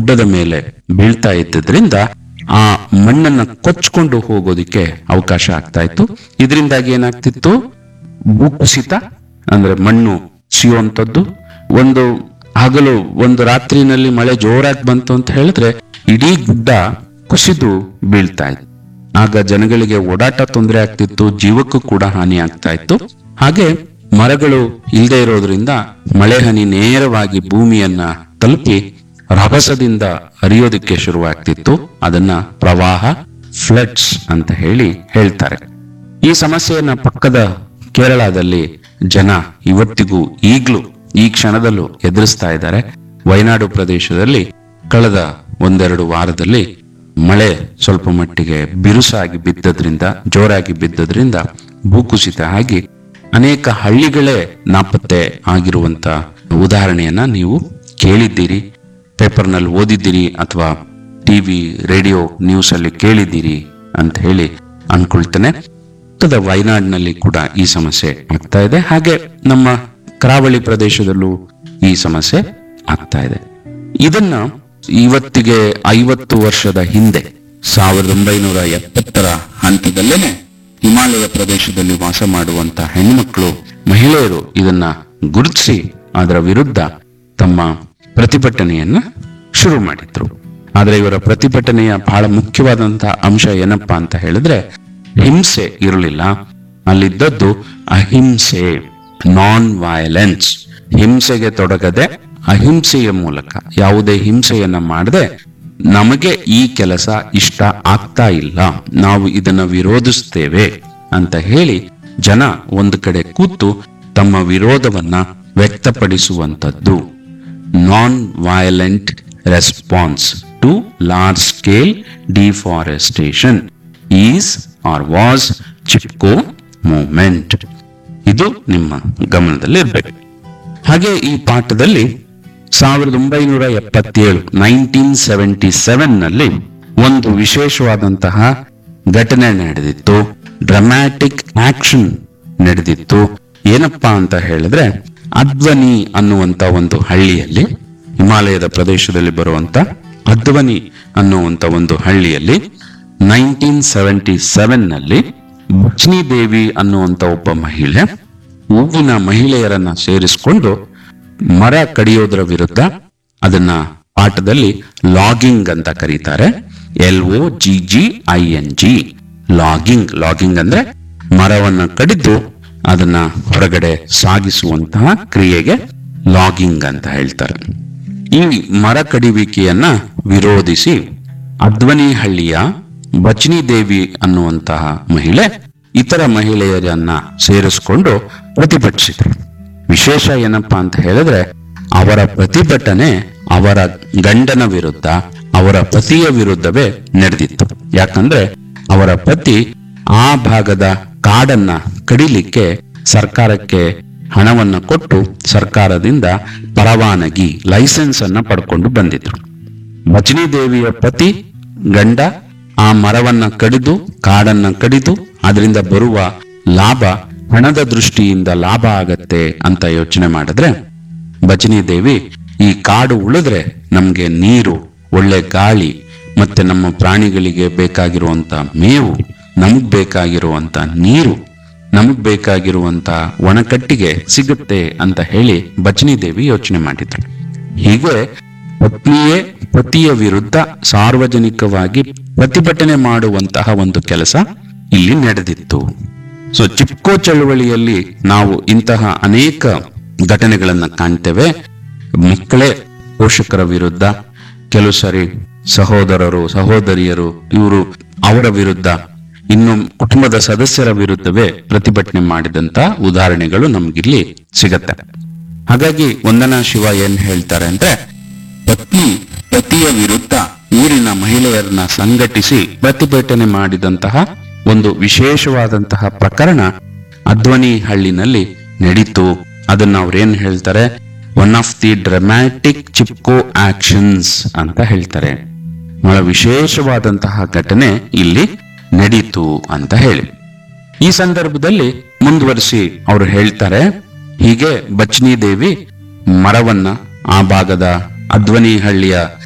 ಗುಡ್ಡದ ಮೇಲೆ ಬೀಳ್ತಾ ಇದ್ದಿದ್ರಿಂದ ಆ ಮಣ್ಣನ್ನ ಕೊಚ್ಕೊಂಡು ಹೋಗೋದಿಕ್ಕೆ ಅವಕಾಶ ಆಗ್ತಾ ಇತ್ತು ಇದರಿಂದಾಗಿ ಏನಾಗ್ತಿತ್ತು ಭೂಕುಸಿತ ಅಂದ್ರೆ ಮಣ್ಣು ಸಿಯುವಂಥದ್ದು ಒಂದು ಹಗಲು ಒಂದು ರಾತ್ರಿನಲ್ಲಿ ಮಳೆ ಜೋರಾಗಿ ಬಂತು ಅಂತ ಹೇಳಿದ್ರೆ ಇಡೀ ಗುಡ್ಡ ಕುಸಿದು ಬೀಳ್ತಾ ಇತ್ತು ಆಗ ಜನಗಳಿಗೆ ಓಡಾಟ ತೊಂದರೆ ಆಗ್ತಿತ್ತು ಜೀವಕ್ಕೂ ಕೂಡ ಹಾನಿ ಆಗ್ತಾ ಇತ್ತು ಹಾಗೆ ಮರಗಳು ಇಲ್ಲದೆ ಇರೋದ್ರಿಂದ ಮಳೆ ಹನಿ ನೇರವಾಗಿ ಭೂಮಿಯನ್ನ ತಲುಪಿ ರಭಸದಿಂದ ಹರಿಯೋದಕ್ಕೆ ಶುರುವಾಗ್ತಿತ್ತು ಅದನ್ನ ಪ್ರವಾಹ ಫ್ಲಡ್ಸ್ ಅಂತ ಹೇಳಿ ಹೇಳ್ತಾರೆ ಈ ಸಮಸ್ಯೆಯನ್ನ ಪಕ್ಕದ ಕೇರಳದಲ್ಲಿ ಜನ ಇವತ್ತಿಗೂ ಈಗ್ಲೂ ಈ ಕ್ಷಣದಲ್ಲೂ ಎದುರಿಸ್ತಾ ಇದ್ದಾರೆ ವಯನಾಡು ಪ್ರದೇಶದಲ್ಲಿ ಕಳೆದ ಒಂದೆರಡು ವಾರದಲ್ಲಿ ಮಳೆ ಸ್ವಲ್ಪ ಮಟ್ಟಿಗೆ ಬಿರುಸಾಗಿ ಬಿದ್ದದ್ರಿಂದ ಜೋರಾಗಿ ಬಿದ್ದದ್ರಿಂದ ಭೂಕುಸಿತ ಆಗಿ ಅನೇಕ ಹಳ್ಳಿಗಳೇ ನಾಪತ್ತೆ ಆಗಿರುವಂತ ಉದಾಹರಣೆಯನ್ನ ನೀವು ಕೇಳಿದ್ದೀರಿ ಪೇಪರ್ನಲ್ಲಿ ಓದಿದ್ದೀರಿ ಅಥವಾ ಟಿವಿ ರೇಡಿಯೋ ನ್ಯೂಸ್ ಅಲ್ಲಿ ಕೇಳಿದ್ದೀರಿ ಅಂತ ಹೇಳಿ ಅನ್ಕೊಳ್ತೇನೆ ಪಕ್ಕದ ವಯನಾಡಿನಲ್ಲಿ ಕೂಡ ಈ ಸಮಸ್ಯೆ ಆಗ್ತಾ ಇದೆ ಹಾಗೆ ನಮ್ಮ ಕರಾವಳಿ ಪ್ರದೇಶದಲ್ಲೂ ಈ ಸಮಸ್ಯೆ ಆಗ್ತಾ ಇದೆ ಇದನ್ನ ಇವತ್ತಿಗೆ ಐವತ್ತು ವರ್ಷದ ಹಿಂದೆ ಸಾವಿರದ ಒಂಬೈನೂರ ಎಪ್ಪತ್ತರ ಹಂತದಲ್ಲೇನೆ ಹಿಮಾಲಯ ಪ್ರದೇಶದಲ್ಲಿ ವಾಸ ಮಾಡುವಂತ ಹೆಣ್ಮಕ್ಳು ಮಹಿಳೆಯರು ಇದನ್ನ ಗುರುತಿಸಿ ಅದರ ವಿರುದ್ಧ ತಮ್ಮ ಪ್ರತಿಭಟನೆಯನ್ನ ಶುರು ಮಾಡಿದ್ರು ಆದ್ರೆ ಇವರ ಪ್ರತಿಭಟನೆಯ ಬಹಳ ಮುಖ್ಯವಾದಂತಹ ಅಂಶ ಏನಪ್ಪಾ ಅಂತ ಹೇಳಿದ್ರೆ ಹಿಂಸೆ ಇರಲಿಲ್ಲ ಅಲ್ಲಿದ್ದದ್ದು ಅಹಿಂಸೆ ನಾನ್ ವಯಲೆನ್ಸ್ ಹಿಂಸೆಗೆ ತೊಡಗದೆ ಅಹಿಂಸೆಯ ಮೂಲಕ ಯಾವುದೇ ಹಿಂಸೆಯನ್ನ ಮಾಡದೆ ನಮಗೆ ಈ ಕೆಲಸ ಇಷ್ಟ ಆಗ್ತಾ ಇಲ್ಲ ನಾವು ಇದನ್ನ ವಿರೋಧಿಸ್ತೇವೆ ಅಂತ ಹೇಳಿ ಜನ ಒಂದು ಕಡೆ ಕೂತು ತಮ್ಮ ವಿರೋಧವನ್ನ ವ್ಯಕ್ತಪಡಿಸುವಂತದ್ದು non violent response to large scale deforestation is or was Chipko movement ಇದು ನಿಮ್ಮ ಗಮನದಲ್ಲಿ ಇರಬೇಕು ಹಾಗೆ ಈ ಪಾಠದಲ್ಲಿ ಸಾವಿರದ ಒಂಬೈನೂರ ಎಪ್ಪತ್ತೇಳು ನೈನ್ಟೀನ್ ಸೆವೆಂಟಿ ಸೆವೆನ್ ನಲ್ಲಿ ಒಂದು ವಿಶೇಷವಾದಂತಹ ಘಟನೆ ನಡೆದಿತ್ತು ಡ್ರಮ್ಯಾಟಿಕ್ ಆಕ್ಷನ್ ನಡೆದಿತ್ತು ಏನಪ್ಪಾ ಅಂತ ಹೇಳಿದ್ರೆ ಅದ್ವನಿ ಅನ್ನುವಂತ ಒಂದು ಹಳ್ಳಿಯಲ್ಲಿ ಹಿಮಾಲಯದ ಪ್ರದೇಶದಲ್ಲಿ ಬರುವಂತ ಅದ್ವನಿ ಅನ್ನುವಂತ ಒಂದು ಹಳ್ಳಿಯಲ್ಲಿ ನೈನ್ಟೀನ್ ಸೆವೆಂಟಿ ಸೆವೆನ್ ನಲ್ಲಿ ಬಚ್ನಿ ದೇವಿ ಅನ್ನುವಂತ ಒಬ್ಬ ಮಹಿಳೆ ಹೂವಿನ ಮಹಿಳೆಯರನ್ನ ಸೇರಿಸಿಕೊಂಡು ಮರ ಕಡಿಯೋದ್ರ ವಿರುದ್ಧ ಅದನ್ನ ಪಾಠದಲ್ಲಿ ಲಾಗಿಂಗ್ ಅಂತ ಕರೀತಾರೆ L O G G I N G logging logging ಅಂದ್ರೆ ಮರವನ್ನ ಕಡಿದು ಅದನ್ನ ಹೊರಗಡೆ ಸಾಗಿಸುವಂತಹ ಕ್ರಿಯೆಗೆ ಲಾಗಿಂಗ್ ಅಂತ ಹೇಳ್ತಾರೆ ಈ ಮರ ಕಡಿಯುವಿಕೆಯನ್ನ ವಿರೋಧಿಸಿ ಅದ್ವನಿ ಹಳ್ಳಿಯ ಬಚ್ನಿ ದೇವಿ ಅನ್ನುವಂತಹ ಮಹಿಳೆ ಇತರ ಮಹಿಳೆಯರನ್ನ ಸೇರಿಸಿಕೊಂಡು ಪ್ರತಿಭಟಿಸಿದ್ರು ವಿಶೇಷ ಏನಪ್ಪಾ ಅಂತ ಹೇಳಿದ್ರೆ ಅವರ ಪ್ರತಿಭಟನೆ ಅವರ ಗಂಡನ ವಿರುದ್ಧ ಅವರ ಪತಿಯ ವಿರುದ್ಧವೇ ನಡೆದಿತ್ತು ಯಾಕಂದ್ರೆ ಅವರ ಪತಿ ಆ ಭಾಗದ ಕಾಡನ್ನ ಕಡಿಲಿಕ್ಕೆ ಸರ್ಕಾರಕ್ಕೆ ಹಣವನ್ನ ಕೊಟ್ಟು ಸರ್ಕಾರದಿಂದ ಪರವಾನಗಿ ಲೈಸೆನ್ಸ್ ಅನ್ನ ಪಡ್ಕೊಂಡು ಬಂದಿದ್ರು ಭಜನಿ ದೇವಿಯ ಪತಿ ಗಂಡ ಆ ಮರವನ್ನ ಕಡಿದು ಕಾಡನ್ನ ಕಡಿದು ಅದರಿಂದ ಬರುವ ಲಾಭ ಹಣದ ದೃಷ್ಟಿಯಿಂದ ಲಾಭ ಆಗತ್ತೆ ಅಂತ ಯೋಚನೆ ಮಾಡಿದ್ರೆ ಭಜನಿ ದೇವಿ ಈ ಕಾಡು ಉಳಿದ್ರೆ ನಮ್ಗೆ ನೀರು ಒಳ್ಳೆ ಗಾಳಿ ಮತ್ತೆ ನಮ್ಮ ಪ್ರಾಣಿಗಳಿಗೆ ಬೇಕಾಗಿರುವಂತ ಮೇವು ನಮಗ್ ಬೇಕಾಗಿರುವಂತ ನೀರು ನಮಗ್ ಬೇಕಾಗಿರುವಂತ ಒಣಕಟ್ಟಿಗೆ ಸಿಗುತ್ತೆ ಅಂತ ಹೇಳಿ ಭಜನಿ ದೇವಿ ಯೋಚನೆ ಮಾಡಿದ್ರು ಹೀಗೆ ಪತ್ನಿಯೇ ಪತಿಯ ವಿರುದ್ಧ ಸಾರ್ವಜನಿಕವಾಗಿ ಪ್ರತಿಭಟನೆ ಮಾಡುವಂತಹ ಒಂದು ಕೆಲಸ ಇಲ್ಲಿ ನಡೆದಿತ್ತು ಸೊ ಚಿಪ್ಕೋ ಚಳುವಳಿಯಲ್ಲಿ ನಾವು ಇಂತಹ ಅನೇಕ ಘಟನೆಗಳನ್ನ ಕಾಣ್ತೇವೆ ಮಕ್ಕಳೇ ಪೋಷಕರ ವಿರುದ್ಧ ಕೆಲವು ಸರಿ ಸಹೋದರರು ಸಹೋದರಿಯರು ಇವರು ಅವರ ವಿರುದ್ಧ ಇನ್ನು ಕುಟುಂಬದ ಸದಸ್ಯರ ವಿರುದ್ಧವೇ ಪ್ರತಿಭಟನೆ ಮಾಡಿದಂತ ಉದಾಹರಣೆಗಳು ನಮ್ಗಿಲ್ಲಿ ಸಿಗತ್ತೆ ಹಾಗಾಗಿ ವಂದನಾ ಶಿವ ಏನ್ ಹೇಳ್ತಾರೆ ಅಂದ್ರೆ ಪತ್ನಿ ಪತಿಯ ವಿರುದ್ಧ ಊರಿನ ಮಹಿಳೆಯರನ್ನ ಸಂಘಟಿಸಿ ಪ್ರತಿಭಟನೆ ಮಾಡಿದಂತಹ ಒಂದು ವಿಶೇಷವಾದಂತಹ ಪ್ರಕರಣ ಅಧ್ವನಿ ಹಳ್ಳಿನಲ್ಲಿ ನಡೀತು ಅದನ್ನ ಅವ್ರೇನ್ ಹೇಳ್ತಾರೆ one of the dramatic Chipko actions ಅಂತ ಹೇಳ್ತಾರೆ ಬಹಳ ವಿಶೇಷವಾದಂತಹ ಘಟನೆ ಇಲ್ಲಿ ನಡೀತು ಅಂತ ಹೇಳಿ ಈ ಸಂದರ್ಭದಲ್ಲಿ ಮುಂದುವರಿಸಿ ಅವರು ಹೇಳ್ತಾರೆ ಹೀಗೆ ಬಚ್ನಿ ದೇವಿ ಮರವನ್ನ ಆ ಭಾಗದ ಅಧ್ವನಿ ಹಳ್ಳಿಯ